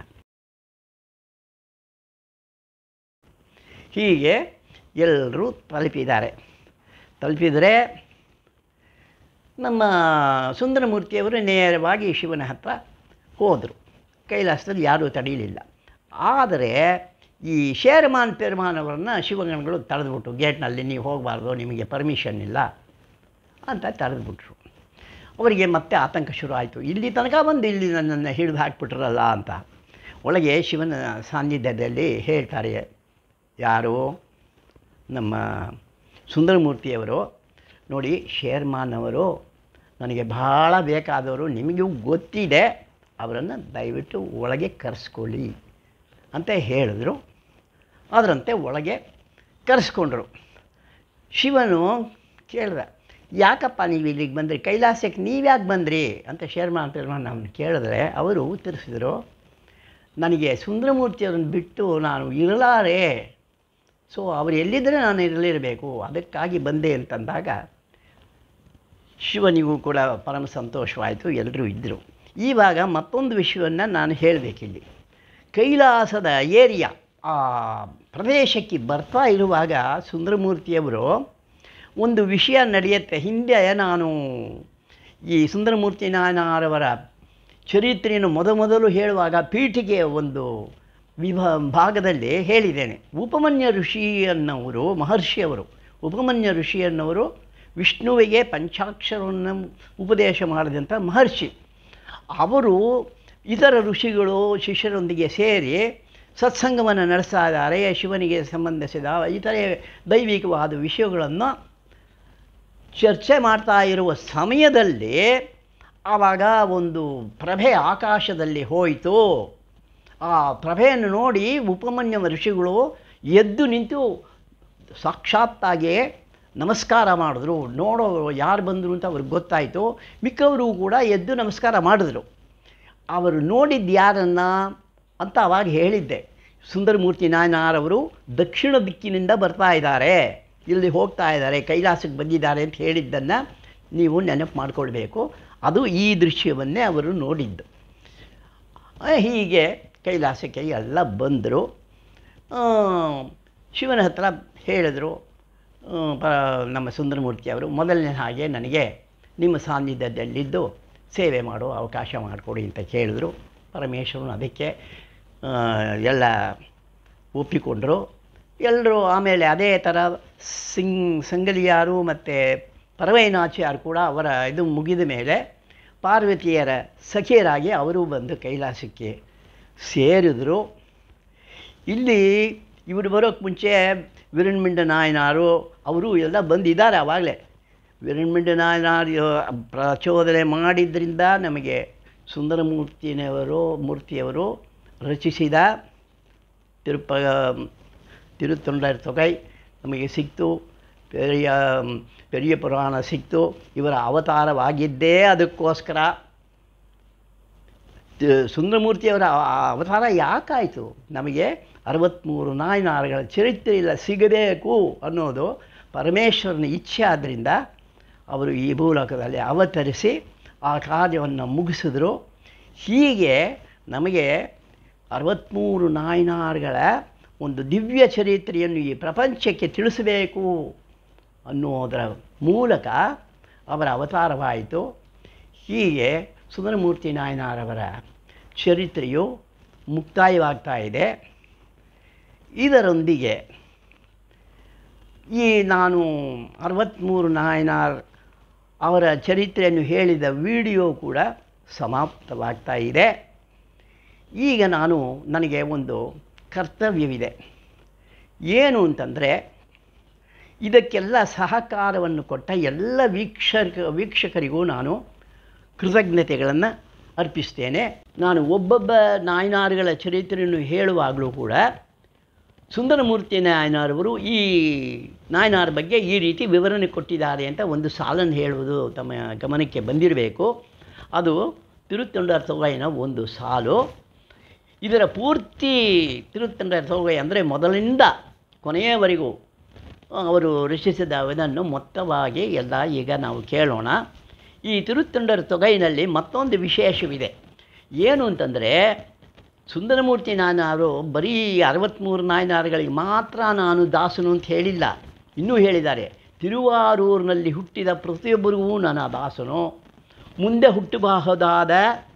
ಹೀಗೆ ಎಲ್ಲರೂ ತಲುಪಿದ್ದಾರೆ ತಲುಪಿದರೆ ನಮ್ಮ ಸುಂದರಮೂರ್ತಿಯವರು ನೇರವಾಗಿ ಶಿವನ ಹತ್ರ ಹೋದರು ಕೈಲಾಸದಲ್ಲಿ ಯಾರೂ ತಡೀಲಿಲ್ಲ ಆದರೆ ಈ ಶೇರ್ಮಾನ್ ಪೆರ್ಮಾನ್ ಅವರನ್ನು ಶಿವಗಣಗಳು ತಡೆದ್ಬಿಟ್ಟು ಗೇಟ್ನಲ್ಲಿ ನೀವು ಹೋಗಬಾರ್ದು ನಿಮಗೆ ಪರ್ಮಿಷನ್ ಇಲ್ಲ ಅಂತ ತಡೆದ್ಬಿಟ್ರು ಅವರಿಗೆ ಮತ್ತೆ ಆತಂಕ ಶುರು ಆಯಿತು ಇಲ್ಲಿ ತನಕ ಬಂದು ಇಲ್ಲಿ ನನ್ನನ್ನು ಹಿಡಿದು ಹಾಕ್ಬಿಟ್ರಲ್ಲ ಅಂತ ಒಳಗೆ ಶಿವನ ಸಾನ್ನಿಧ್ಯದಲ್ಲಿ ಹೇಳ್ತಾರೆ ಯಾರು ನಮ್ಮ ಸುಂದರಮೂರ್ತಿಯವರು ನೋಡಿ ಶೇರ್ಮಾನ್ ಅವರು ನನಗೆ ಭಾಳ ಬೇಕಾದವರು ನಿಮಗೂ ಗೊತ್ತಿದೆ ಅವರನ್ನು ದಯವಿಟ್ಟು ಒಳಗೆ ಕರೆಸ್ಕೊಳ್ಳಿ ಅಂತ ಹೇಳಿದ್ರು ಅದರಂತೆ ಒಳಗೆ ಕರೆಸ್ಕೊಂಡ್ರು ಶಿವನು ಕೇಳಿದ ಯಾಕಪ್ಪ ನೀವು ಇಲ್ಲಿಗೆ ಬಂದ್ರಿ ಕೈಲಾಸಕ್ಕೆ ನೀವ್ಯಾಕೆ ಬಂದ್ರಿ ಅಂತ ಶೇರ್ಮಾನ್ ಪೆರ್ಮಾನ್ ಅವನು ಕೇಳಿದ್ರೆ ಅವರು ಉತ್ತರಿಸಿದರು ನನಗೆ ಸುಂದರಮೂರ್ತಿಯವರನ್ನು ಬಿಟ್ಟು ನಾನು ಇರಲಾರೆ ಸೊ ಅವರು ಎಲ್ಲಿದ್ದರೆ ನಾನು ಇರಲಿರಬೇಕು ಅದಕ್ಕಾಗಿ ಬಂದೆ ಅಂತಂದಾಗ ಶಿವನಿಗೂ ಕೂಡ ಪರಮ ಸಂತೋಷವಾಯಿತು ಎಲ್ಲರೂ ಇದ್ದರು ಇವಾಗ ಮತ್ತೊಂದು ವಿಷಯವನ್ನು ನಾನು ಹೇಳಬೇಕಿಲ್ಲಿ ಕೈಲಾಸದ ಏರಿಯಾ ಆ ಪ್ರದೇಶಕ್ಕೆ ಬರ್ತಾ ಇರುವಾಗ ಸುಂದರಮೂರ್ತಿಯವರು ಒಂದು ವಿಷಯ ನಡೆಯುತ್ತೆ ಹಿಂದೆ ನಾನು ಈ ಸುಂದರಮೂರ್ತಿ ನಾಯನರವರ ಚರಿತ್ರೆಯನ್ನು ಮೊದಮೊದಲು ಹೇಳುವಾಗ ಪೀಠಿಗೆಯ ಒಂದು ವಿಭ ಭಾಗದಲ್ಲಿ ಹೇಳಿದ್ದೇನೆ ಉಪಮನ್ಯ ಋಷಿ ಅನ್ನೋರು ಮಹರ್ಷಿಯವರು ಉಪಮನ್ಯ ಋಷಿಯನ್ನವರು ವಿಷ್ಣುವಿಗೆ ಪಂಚಾಕ್ಷರವನ್ನು ಉಪದೇಶ ಮಾಡಿದಂಥ ಮಹರ್ಷಿ ಅವರು ಇತರ ಋಷಿಗಳು ಶಿಷ್ಯರೊಂದಿಗೆ ಸೇರಿ ಸತ್ಸಂಗವನ್ನು ನಡೆಸ್ತಾ ಇದ್ದಾರೆ ಶಿವನಿಗೆ ಸಂಬಂಧಿಸಿದ ಇತರೆ ದೈವಿಕವಾದ ವಿಷಯಗಳನ್ನು ಚರ್ಚೆ ಮಾಡ್ತಾ ಇರುವ ಸಮಯದಲ್ಲಿ ಆವಾಗ ಒಂದು ಪ್ರಭೆ ಆಕಾಶದಲ್ಲಿ ಹೋಯಿತು ಆ ಪ್ರಭೆಯನ್ನು ನೋಡಿ ಉಪಮನ್ಯ ಋಷಿಗಳು ಎದ್ದು ನಿಂತು ಸಾಕ್ಷಾತ್ತಾಗಿ ನಮಸ್ಕಾರ ಮಾಡಿದ್ರು ನೋಡೋ ಯಾರು ಬಂದರು ಅಂತ ಅವ್ರಿಗೆ ಗೊತ್ತಾಯಿತು ಮಿಕ್ಕವರು ಕೂಡ ಎದ್ದು ನಮಸ್ಕಾರ ಮಾಡಿದ್ರು ಅವರು ನೋಡಿದ್ದು ಯಾರನ್ನ ಅಂತ ಅವಾಗ ಹೇಳಿದ್ದೆ ಸುಂದರಮೂರ್ತಿ ನಾಯನಾರವರು ದಕ್ಷಿಣ ದಿಕ್ಕಿನಿಂದ ಬರ್ತಾ ಇದ್ದಾರೆ ಇಲ್ಲಿ ಹೋಗ್ತಾ ಇದ್ದಾರೆ ಕೈಲಾಸಕ್ಕೆ ಬಂದಿದ್ದಾರೆ ಅಂತ ಹೇಳಿದ್ದನ್ನು ನೀವು ನೆನಪು ಮಾಡಿಕೊಳ್ಬೇಕು ಅದು ಈ ದೃಶ್ಯವನ್ನೇ ಅವರು ನೋಡಿದ್ದು ಆ, ಹೀಗೆ ಕೈಲಾಸಕ್ಕೆ ಎಲ್ಲ ಬಂದರು ಶಿವನ ಹತ್ರ ಹೇಳಿದರು ಆ, ಪ ನಮ್ಮ ಸುಂದರಮೂರ್ತಿ ಅವರು ಮೊದಲನೇ ಹಾಗೆ ನನಗೆ ನಿಮ್ಮ ಸಾನ್ನಿಧ್ಯದಲ್ಲಿದ್ದು ಸೇವೆ ಮಾಡೋ ಅವಕಾಶ ಮಾಡಿಕೊಡಿ ಅಂತ ಕೇಳಿದ್ರು ಪರಮೇಶ್ವರನು ಅದಕ್ಕೆ ಆ, ಎಲ್ಲ ಒಪ್ಪಿಕೊಂಡರು ಎಲ್ಲರೂ ಆಮೇಲೆ ಅದೇ ಥರ ಸಿಂಗ್ ಸಂಗಲಿಯಾರು ಮತ್ತು ಪರವೈನಾಚಾರ್ಯ ಕೂಡ ಅವರ ಇದು ಮುಗಿದ ಮೇಲೆ ಪಾರ್ವತಿಯರ ಸಖಿಯರಾಗಿ ಅವರು ಬಂದು ಕೈಲಾಸಕ್ಕೆ ಸೇರಿದರು ಇಲ್ಲಿ ಇವರು ಬರೋಕ್ಕೆ ಮುಂಚೆ ವಿರಣ್ಮಿಂಡ ನಾಯನಾರು ಅವರು ಎಲ್ಲ ಬಂದಿದ್ದಾರೆ ಆವಾಗಲೇ ವಿರಣ್ಮಿಂಡ ನಾಯನಾರು ಪ್ರಚೋದನೆ ಮಾಡಿದ್ರಿಂದ ನಮಗೆ ಸುಂದರಮೂರ್ತಿನವರು ಮೂರ್ತಿಯವರು ರಚಿಸಿದ ತಿರುಪ ತಿರುತ್ತೊಂಡರ ತೊಗೈ ನಮಗೆ ಸಿಕ್ತು ಪೆರಿಯ ಪೆರಿಯ ಪುರಾಣ ಸಿಕ್ತು ಇವರ ಅವತಾರವಾಗಿದ್ದೇ ಅದಕ್ಕೋಸ್ಕರ ತ- ಸುಂದರಮೂರ್ತಿಯವರ ಆ- ಆ ಅವತಾರ ಯಾಕಾಯಿತು ನಮಗೆ ಅರವತ್ತ್ಮೂರು ನಾಯನಾರಗಳ ಚರಿತ್ರೆ ಇಲ್ಲ ಸಿಗಬೇಕು ಅನ್ನೋದು ಪರಮೇಶ್ವರನ ಇಚ್ಛೆ ಆದ್ದರಿಂದ ಅವರು ಈ ಭೂಲೋಕದಲ್ಲಿ ಅವತರಿಸಿ ಆ ಕಾರ್ಯವನ್ನು ಮುಗಿಸಿದ್ರು ಹೀಗೆ ನಮಗೆ ಅರವತ್ತ್ಮೂರು ನಾಯನಾರ್ಗಳ ಒಂದು ದಿವ್ಯ ಚರಿತ್ರೆಯನ್ನು ಈ ಪ್ರಪಂಚಕ್ಕೆ ತಿಳಿಸಬೇಕು ಅನ್ನೋದರ ಮೂಲಕ ಅವರ ಅವತಾರವಾಯಿತು ಹೀಗೆ ಸುಂದರಮೂರ್ತಿ ನಾಯನಾರವರ ಚರಿತ್ರೆಯು ಮುಕ್ತಾಯವಾಗ್ತಾ ಇದೆ ಇದರೊಂದಿಗೆ ಈ ನಾನು ಅರವತ್ತ್ಮೂರು ನಾಯನಾರ್ ಅವರ ಚರಿತ್ರೆಯನ್ನು ಹೇಳಿದ ವಿಡಿಯೋ ಕೂಡ ಸಮಾಪ್ತವಾಗ್ತಾ ಇದೆ ಈಗ ನಾನು ನನಗೆ ಒಂದು ಕರ್ತವ್ಯವಿದೆ ಏನು ಅಂತಂದರೆ ಇದಕ್ಕೆಲ್ಲ ಸಹಕಾರವನ್ನು ಕೊಟ್ಟ ಎಲ್ಲ ವೀಕ್ಷಕ ವೀಕ್ಷಕರಿಗೂ ನಾನು ಕೃತಜ್ಞತೆಗಳನ್ನು ಅರ್ಪಿಸ್ತೇನೆ ನಾನು ಒಬ್ಬೊಬ್ಬ ನಾಯನಾರ್ಗಳ ಚರಿತ್ರೆಯನ್ನು ಹೇಳುವಾಗಲೂ ಕೂಡ ಸುಂದರಮೂರ್ತಿ ನಾಯನಾರವರು ಈ ನಾಯನಾರ್ ಬಗ್ಗೆ ಈ ರೀತಿ ವಿವರಣೆ ಕೊಟ್ಟಿದ್ದಾರೆ ಅಂತ ಒಂದು ಸಾಲನ್ನು ಹೇಳುವುದು ತಮ್ಮ ಗಮನಕ್ಕೆ ಬಂದಿರಬೇಕು ಅದು ತಿರುತ್ತೊಂಡರ ತೊಗೈನ ಒಂದು ಸಾಲು ಇದರ ಪೂರ್ತಿ ತಿರುತ್ತೊಂಡರ ತೊಗೈ ಅಂದರೆ ಮೊದಲಿಂದ ಕೊನೆಯವರೆಗೂ ಅವರು ರಚಿಸಿದ ಇದನ್ನು ಮೊತ್ತವಾಗಿ ಎಲ್ಲ ಈಗ ನಾವು ಕೇಳೋಣ ಈ ತಿರುತ್ತೊಂಡರ ತೊಗೈನಲ್ಲಿ ಮತ್ತೊಂದು ವಿಶೇಷವಿದೆ ಏನು ಅಂತಂದರೆ ಸುಂದರಮೂರ್ತಿ ನಾಯನಾರು ಬರೀ ಅರವತ್ತ್ಮೂರು ನಾಯನಾರುಗಳಿಗೆ ಮಾತ್ರ ನಾನು ದಾಸನು ಅಂತ ಹೇಳಿಲ್ಲ ಇನ್ನೂ ಹೇಳಿದ್ದಾರೆ ತಿರುವಾರೂರಿನಲ್ಲಿ ಹುಟ್ಟಿದ ಪ್ರತಿಯೊಬ್ಬರಿಗೂ ನನ್ನ ದಾಸನು ಮುಂದೆ ಹುಟ್ಟಬಹುದಾದ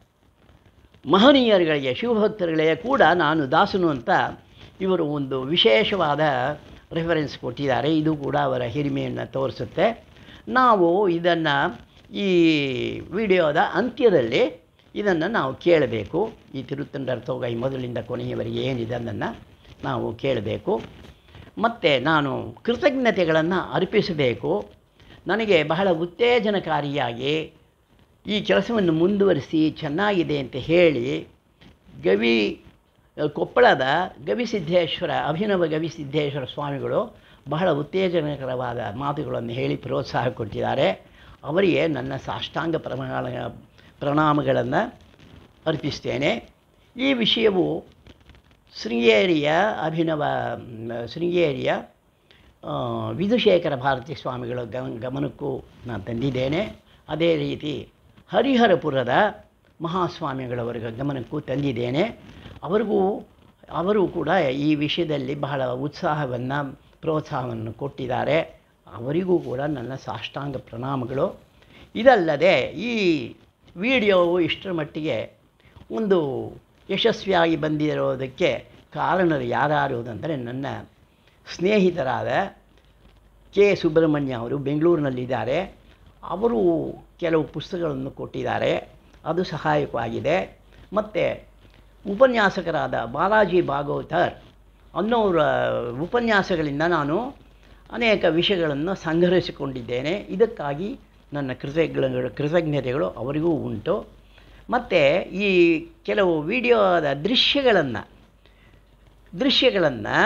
ಮಹನೀಯರುಗಳಿಗೆ ಶಿವಭಕ್ತರುಗಳಿಗೆ ಕೂಡ ನಾನು ದಾಸನು ಅಂತ ಇವರು ಒಂದು ವಿಶೇಷವಾದ ರೆಫರೆನ್ಸ್ ಕೊಟ್ಟಿದ್ದಾರೆ ಇದು ಕೂಡ ಅವರ ಹಿರಿಮೆಯನ್ನು ತೋರಿಸುತ್ತೆ ನಾವು ಇದನ್ನು ಈ ವಿಡಿಯೋದ ಅಂತ್ಯದಲ್ಲಿ ಇದನ್ನು ನಾವು ಕೇಳಬೇಕು ಈ ತಿರುತ್ತಂಡರ ತೊಗೈ ಮೊದಲಿಂದ ಕೊನೆಯವರೆಗೆ ಏನಿದೆ ಅದನ್ನು ನಾವು ಕೇಳಬೇಕು ಮತ್ತು ನಾನು ಕೃತಜ್ಞತೆಗಳನ್ನು ಅರ್ಪಿಸಬೇಕು ನನಗೆ ಬಹಳ ಉತ್ತೇಜನಕಾರಿಯಾಗಿ ಈ ಕೆಲಸವನ್ನು ಮುಂದುವರಿಸಿ ಚೆನ್ನಾಗಿದೆ ಅಂತ ಹೇಳಿ ಗವಿ ಕೊಪ್ಪಳದ ಗವಿಸಿದ್ದೇಶ್ವರ ಅಭಿನವ ಗವಿಸಿದ್ದೇಶ್ವರ ಸ್ವಾಮಿಗಳು ಬಹಳ ಉತ್ತೇಜನಕರವಾದ ಮಾತುಗಳನ್ನು ಹೇಳಿ ಪ್ರೋತ್ಸಾಹ ಕೊಟ್ಟಿದ್ದಾರೆ ಅವರಿಗೆ ನನ್ನ ಸಾಷ್ಟಾಂಗ ಪ್ರಮಾಣ ಪ್ರಣಾಮಗಳನ್ನು ಅರ್ಪಿಸ್ತೇನೆ ಈ ವಿಷಯವು ಶೃಂಗೇರಿಯ ಅಭಿನವ ಮ್, ಶೃಂಗೇರಿಯ ಆ, ವಿಧುಶೇಖರ ಭಾರತಿ ಸ್ವಾಮಿಗಳ ಗಮ ಗಮನಕ್ಕೂ ನಾನು ತಂದಿದ್ದೇನೆ ಅದೇ ರೀತಿ ಹರಿಹರಪುರದ ಮಹಾಸ್ವಾಮಿಗಳವರ ಗಮನಕ್ಕೂ ತಂದಿದ್ದೇನೆ ಅವರಿಗೂ ಅವರು ಕೂಡ ಈ ವಿಷಯದಲ್ಲಿ ಬಹಳ ಉತ್ಸಾಹವನ್ನು ಪ್ರೋತ್ಸಾಹವನ್ನು ಕೊಟ್ಟಿದ್ದಾರೆ ಅವರಿಗೂ ಕೂಡ ನನ್ನ ಸಾಷ್ಟಾಂಗ ಪ್ರಣಾಮಗಳು ಇದಲ್ಲದೆ ಈ ವಿಡಿಯೋವು ಇಷ್ಟರ ಮಟ್ಟಿಗೆ ಒಂದು ಯಶಸ್ವಿಯಾಗಿ ಬಂದಿರೋದಕ್ಕೆ ಕಾರಣರು ಯಾರು ಅಂದರೆ ನನ್ನ ಸ್ನೇಹಿತರಾದ ಕೆ ಸುಬ್ರಹ್ಮಣ್ಯ ಅವರು ಬೆಂಗಳೂರಿನಲ್ಲಿದ್ದಾರೆ ಅವರು ಕೆಲವು ಪುಸ್ತಕಗಳನ್ನು ಕೊಟ್ಟಿದ್ದಾರೆ ಅದು ಸಹಾಯಕವಾಗಿದೆ ಮತ್ತು ಉಪನ್ಯಾಸಕರಾದ ಬಾಲಾಜಿ ಭಾಗವತರ್ ಅನ್ನೋರ ಉಪನ್ಯಾಸಗಳಿಂದ ನಾನು ಅನೇಕ ವಿಷಯಗಳನ್ನು ಸಂಗ್ರಹಿಸಿಕೊಂಡಿದ್ದೇನೆ ಇದಕ್ಕಾಗಿ ನನ್ನ ಕೃತಜ್ಞಗಳು ಕೃತಜ್ಞತೆಗಳು ಅವರಿಗೂ ಉಂಟು ಮತ್ತು ಈ ಕೆಲವು ವಿಡಿಯೋದ ದೃಶ್ಯಗಳನ್ನು ದೃಶ್ಯಗಳನ್ನು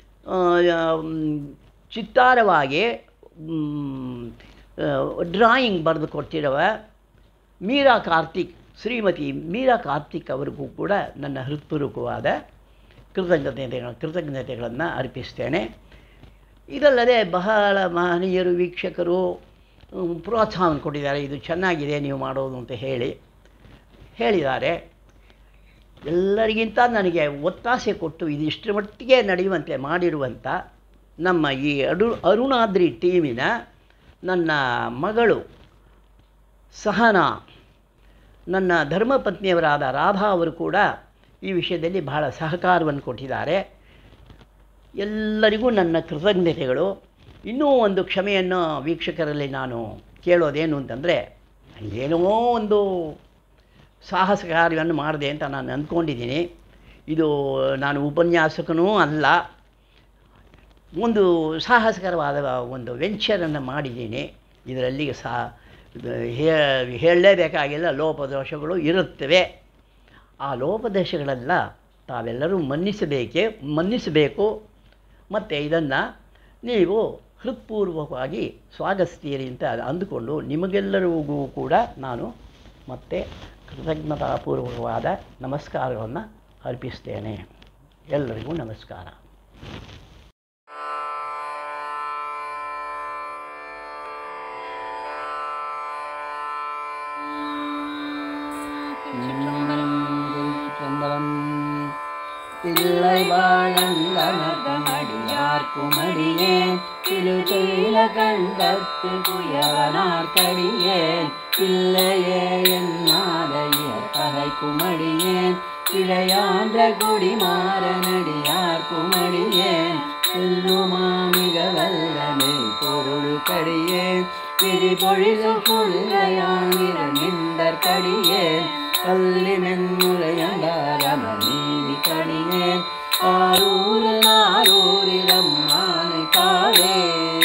ಚಿತ್ತಾರವಾಗಿ ಡ್ರಾಯಿಂಗ್ ಬರೆದು ಕೊಟ್ಟಿರುವ ಮೀರಾ ಕಾರ್ತಿಕ್ ಶ್ರೀಮತಿ ಮೀರಾ ಕಾರ್ತಿಕ್ ಅವರಿಗೂ ಕೂಡ ನನ್ನ ಹೃತ್ಪೂರ್ವಕವಾದ ಕೃತಜ್ಞತೆಗಳ ಕೃತಜ್ಞತೆಗಳನ್ನು ಅರ್ಪಿಸ್ತೇನೆ ಇದಲ್ಲದೆ ಬಹಳ ಮಹನೀಯರು ವೀಕ್ಷಕರು ಹ್ಮ್, ಪ್ರೋತ್ಸಾಹವನ್ನು ಕೊಟ್ಟಿದ್ದಾರೆ ಇದು ಚೆನ್ನಾಗಿದೆ ನೀವು ಮಾಡೋದು ಅಂತ ಹೇಳಿ ಹೇಳಿದ್ದಾರೆ ಎಲ್ಲರಿಗಿಂತ ನನಗೆ ಒತ್ತಾಸೆ ಕೊಟ್ಟು ಇದಿಷ್ಟರ ಮಟ್ಟಿಗೆ ನಡೆಯುವಂತೆ ಮಾಡಿರುವಂಥ ನಮ್ಮ ಈ ಅಡು ಅರುಣಾದ್ರಿ ಟೀಮಿನ ನನ್ನ ಮಗಳು ಸಹನಾ ನನ್ನ ಧರ್ಮಪತ್ನಿಯವರಾದ ರಾಧಾ ಅವರು ಕೂಡ ಈ ವಿಷಯದಲ್ಲಿ ಬಹಳ ಸಹಕಾರವನ್ನು ಕೊಟ್ಟಿದ್ದಾರೆ ಎಲ್ಲರಿಗೂ ನನ್ನ ಕೃತಜ್ಞತೆಗಳು ಇನ್ನೂ ಒಂದು ಕ್ಷಮೆಯನ್ನು ವೀಕ್ಷಕರಲ್ಲಿ ನಾನು ಕೇಳೋದೇನು ಅಂತಂದರೆ ಏನೋ ಒಂದು ಸಾಹಸ ಕಾರ್ಯವನ್ನು ಮಾಡಿದೆ ಅಂತ ನಾನು ಅಂದ್ಕೊಂಡಿದ್ದೀನಿ ಇದು ನಾನು ಉಪನ್ಯಾಸಕನೂ ಅಲ್ಲ ಒಂದು ಸಾಹಸಕರವಾದ ಒಂದು ವೆಂಚರನ್ನು ಮಾಡಿದ್ದೀನಿ ಇದರಲ್ಲಿ ಸಹ ಇದು ಹೇ- ಹೇಳಲೇಬೇಕಾಗಿಲ್ಲ ಲೋಪದೋಷಗಳು ಇರುತ್ತವೆ ಆ ಲೋಪದೋಷಗಳೆಲ್ಲ ತಾವೆಲ್ಲರೂ ಮನ್ನಿಸಬೇಕೆ ಮನ್ನಿಸಬೇಕು ಮತ್ತು ಇದನ್ನು ನೀವು ಹೃತ್ಪೂರ್ವಕವಾಗಿ ಸ್ವಾಗತಿಸ್ತೀರಿ ಅಂತ ಅಂದುಕೊಂಡು ನಿಮಗೆಲ್ಲರಿಗೂ ಕೂಡ ನಾನು ಮತ್ತೆ ಕೃತಜ್ಞತಾಪೂರ್ವಕವಾದ ನಮಸ್ಕಾರವನ್ನು ಅರ್ಪಿಸ್ತೇನೆ ಎಲ್ಲರಿಗೂ ನಮಸ್ಕಾರ சம்பரம் பிள்ளை வாழந்தனதமடியார் குமடியேன் திருத்தொழில கண்டத்து குயவனார் கடியேன் பிள்ளையே என்னாதைய பகை குமடியேன் இளையான்ற குடிமாறனடியார் குமடியேன் சொல்லுமாமிக வல்லமே பொருள் கடியேன் திரிபொழில் புள்ளையாங்கிற நின்றர் கடியேன் கல்லி மென்முறையண்டாரமணி கடியேன் ஆரூர் நாரூரிலம் மானை காளே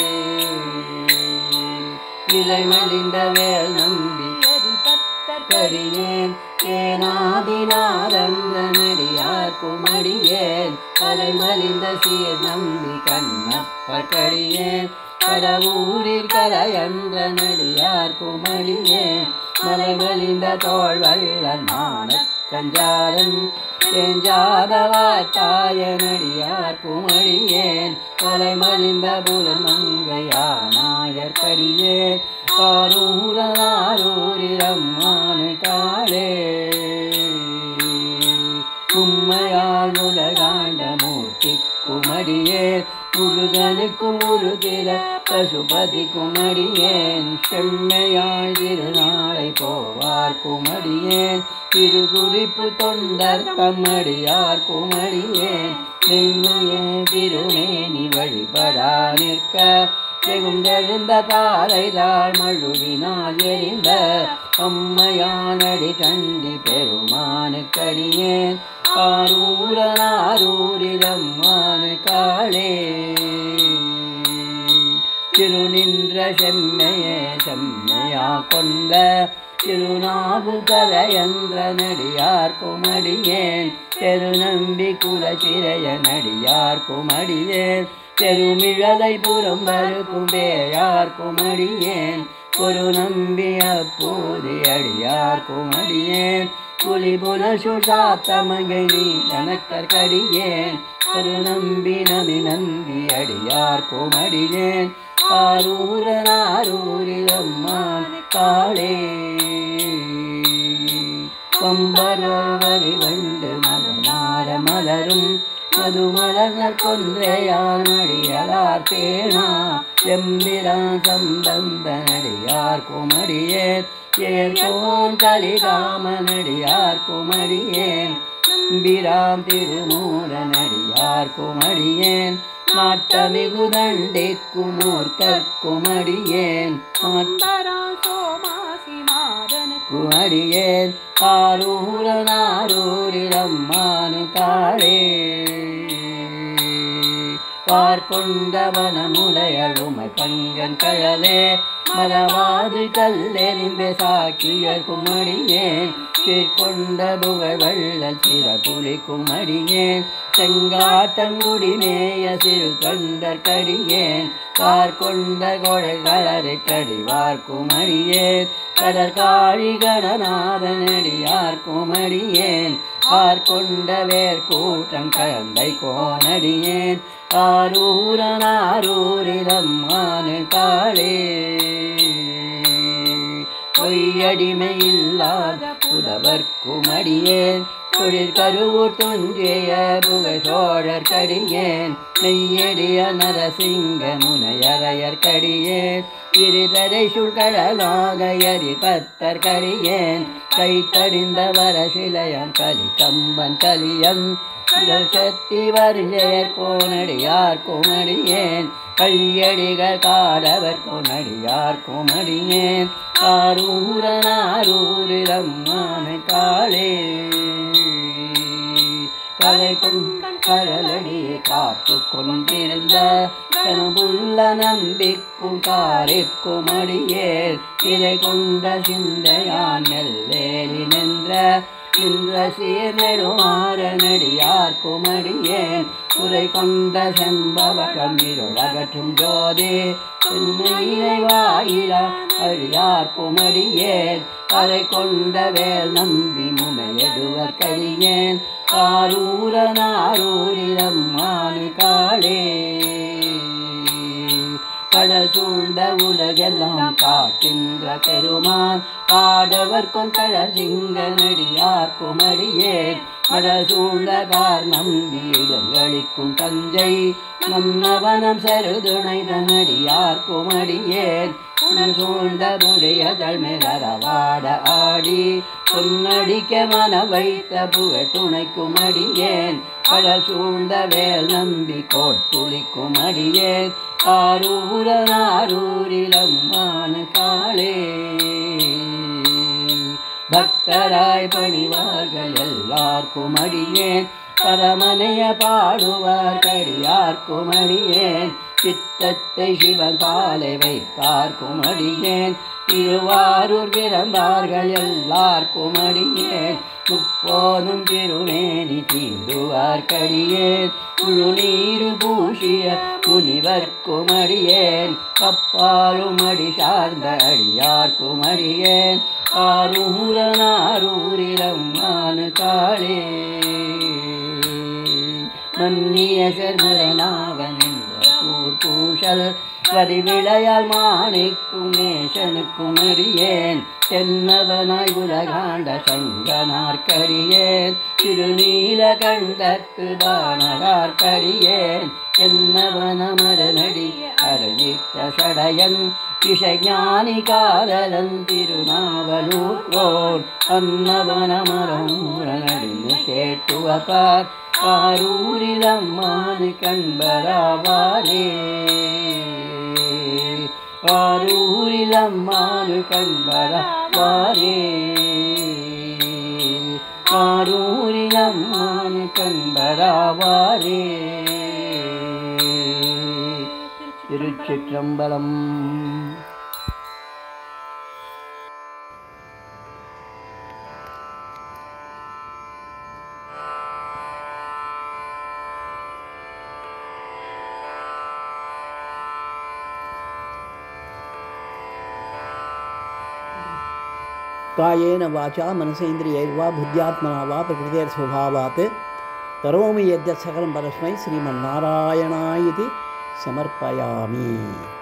இலை மலிந்த வேல் நம்பி கடியேன் ஏனாதிநாதந்த நடியார் குமடியேன் கலை மலிந்த சீர் நம்பி கண்ணப்ப கடியேன் கடவுரில் கரையன்ற நடியார் குமடியேன் மலை மலிந்த தோல் வள்ளல் மான கஞ்சாரன் செஞ்சாதவாத்தாய நடியார் குமடியேன் கலை மலிந்த புலன் மங்கையானாயர் கடியேன் காரூரூரிரம்மானு காளே உம்மையால் உலகாண்ட மூர்த்தி குமடியேன் முருகனுக்கும் முருகிற பசுபதி குமடியேன் செம்மையாள் திருநாளை போவார் குமடியேன் திருகுறிப்பு தொண்டர் கம்மடியார் குமடியேன் நெய்மையே திருமேனி வழிபடா நிற்க வெகுண்டெழுந்த தாரைதாள் மழுவினால் எரிந்த அம்மையானடி கண்டி பெருமானுக்கடியேன் ஆரூரனாரூரிலம்மானு காளே திருநின்ற செம்மையே செம்மையா கொண்ட திருநாவுகரையன்ற நடியார் குமடியேன் பெருநம்பி குலச்சிறைய நடியார் குமடியேன் பெருமிழலை புறம் வருக்கும் பேயார் குமடியேன் ஒரு நம்பிய பூதி அடியார் குமடியேன் புலி புல சுஷாத்த மகிழி கணக்கர் கடியேன் ஒரு நம்பி நபி நம்பி அடியார் குமடியேன் ஆரூரனாரூரில் அம்மான் காளே கொம்பரவரி வண்டு மலமாட மலரும் மதுமலர் கொன்றையார் நடிகளார் பேணா எம்பிரான் சம்பந்த நடிகார் குமடியேன் ஏற்கோன் கலிகாம நடிகார் குமடியேன் பிராம் திருமூல நடிகார் குமடியேன் நாட்டமிகுதண்டிற்கு மூர்க்கற்கு மடியேன் அம்பரா சோமாசி மாறனுக்கு அடியேன் ஆரூரனாரூரிலம்மானு தாளே பார்க்கொண்டவனமுடையழுமை பங்கன் கழலே மரவாது கல்லெறிந்த சாக்கியர் குமடியேன் சீர்கொண்ட புகழ் வள்ளல் சிற புலி குமடியேன் செங்காட்டங்குடி மேய சிறு கண்டர் கடியேன் பார்க்கொண்ட கொடை களரை கடிவார் குமடியேன் கடற்காழி கணநாதனடியார் குமடியேன் பார்க்கொண்ட வேர் கூட்டம் கழந்தை கோனடியேன் ஆரூரனாரூரிலம்மானு காளே பொய்யடிமை இல்லாத புலவர் குமடியேன் தொழில் கருவூர் துஞ்சிய புக சோழர் கடியேன் மெய்யடிய நரசிங்க முனையரையர் கடியேன் இருதரை சுழ்கடலாக எரி பத்தர் கடியேன் கை கடிந்த வர சிலையம் கலி கம்பன் கலியன் சக்தி வருஞ்சயர் கோனடியார் குமடியேன் கையடிகள் காடவர் கோனடியார் குமடியேன் ஆரூரனாரூரிலம்மான காளே கலை கொண்டன் கடலடியை காத்து கொண்டிருந்த கனவுள்ள நம்பிக்கும் காரிக்கும் அடியேன் இதை கொண்ட சிந்தையான் நெல்வேலி நின்ற நின்ற சீர்நெடுமாறனடியார் குமடியேன் குறை கொண்ட செம்பவகம் இருளகற்றும் ஜோதி சென்னையிலை வாயில அழியார் குமடியேன் கரை கொண்ட வேல் நம்பி முனையடுவர் கடியேன் ஆரூரனாரூரிலம்மானு காளே கடல் சூழ்ந்த உலகெல்லாம் காக்கின்ற பெருமான் பாடவர் கொண்டழல் சிங்க நடியார் குமடியேன் கடல் சூழ்ந்த கார் நம்பி இடங்களிக்கும் தஞ்சை மன்னவனம் சருதுணை தனடியார் குமடியேன் உடல் சூழ்ந்த புடையதழ் மேலரவாட ஆடி பொன்னடிக்க மன வைத்த புகழ் துணைக்கும் அடியேன் கடல் சூழ்ந்த வேல் நம்பி கோட்டுளிக்கும் அடியேன் ஆரூரனாரூரிலம்மான காளே பக்தராய் பணிவார்கள் எல்லார்க்கும் அடியேன் பரமனைய பாடுவார் கடியார்க்கும் அடியேன் சித்தத்தை சிவன் காலை வைப்பார்க்கும் அடியேன் திருவாரூர் விரம்பார்கள் எல்லார்க்கும் அடியேன் முப்போதும் திருமேனி தீண்டுவார் கடியேன் முழுநீரு பூசிய முனிவர்க்கும் அடியேன் கப்பாலும் அடி சார்ந்த அடியார்க்கும் அடியேன் ஆரூரனாரூரிலம்மானு காளே மன்னிய செர்முரனாவன் என்ற கூர் பூஷல் வரிவிளையால் மாணிக்கும் நேசனுக்கும் அடியேன் தென்னவனாய் உலகாண்ட சங்கனார்க்கடியேன் திருநீல கண்டத்து பானகார்க்கடியேன் என்னவனமரநடி அருளித்த சடையன் விஷஞானி காதலன் திருநாவலூர்கோன் அன்னவனமரம் நடிந்து கேட்டுவப்பார் ஆரூரிலம்மானு கண்பராவாரே ஆரூரிலம்மானு கண்பராவாரே ஆரூரிலம்மானு கண்பராவாரே திருச்சிற்றம்பலம் कायेन वाचा मनसेन्द्रियैर्वा बुद्ध्यात्मना वा प्रकृतेर्स्वभावात् करोमि यद्यत् सकलं परस्मै श्रीमन्नारायणाय इति समर्पयामि